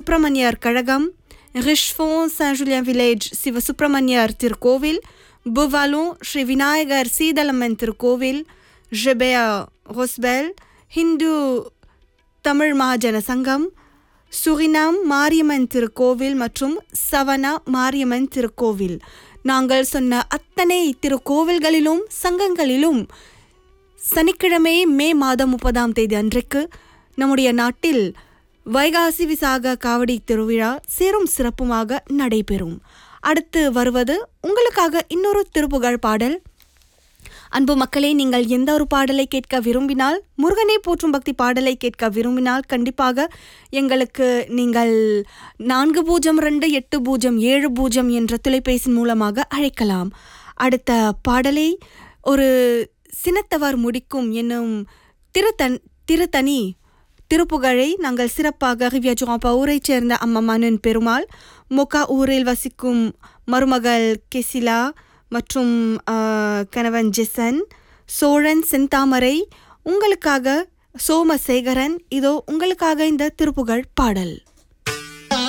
சுப்பிரமணியர் கழகம் ரிஷ்ஃபோன் San Julian village Siva Subramaniar திருக்கோவில் புவாலும் ஸ்ரீ விநாயகர் சீதளம்மன் திருக்கோவில் ஜெபேயா ஹொஸ்பெல் ஹிந்து தமிழ் மகாஜன சங்கம் சுரினாம் மாரியம்மன் திருக்கோவில் மற்றும் சவனா மாரியம்மன் திருக்கோவில் நாங்கள் சொன்ன அத்தனை திருக்கோவில்களிலும் சங்கங்களிலும் சனிக்கிழமை மே மாதம் முப்பதாம் தேதி அன்றைக்கு நம்முடைய நாட்டில் வைகாசி விசாக காவடி திருவிழா சீரும் சிறப்புமாக நடைபெறும் அடுத்து வருவது உங்களுக்காக இன்னொரு திருப்புகழ் பாடல் அன்பு மக்களே நீங்கள் எந்த ஒரு பாடலை கேட்க விரும்பினால் முருகனை போற்றும் பக்தி பாடலை கேட்க விரும்பினால் கண்டிப்பாக எங்களுக்கு நீங்கள் நான்கு பூஜ்ஜியம் ரெண்டு எட்டு பூஜ்ஜியம் ஏழு பூஜ்ஜியம் என்ற தொலைபேசி மூலமாக அழைக்கலாம் அடுத்த பாடலை ஒரு சினத்தவர் முடிக்கும் என்னும் திருத்தன் திருத்தனி திருப்புகழை நாங்கள் சிறப்பாக ரிவ்யாஜுவாப்பா ஊரைச் சேர்ந்த அம்மம்மனின் பெருமாள் மொக்கா ஊரில் வசிக்கும் மருமகள் கெசிலா மற்றும் ஆ, கணவன் ஜெசன் சோழன் செந்தாமரை உங்களுக்காக சோமசேகரன் இதோ உங்களுக்காக இந்த திருப்புகழ் பாடல்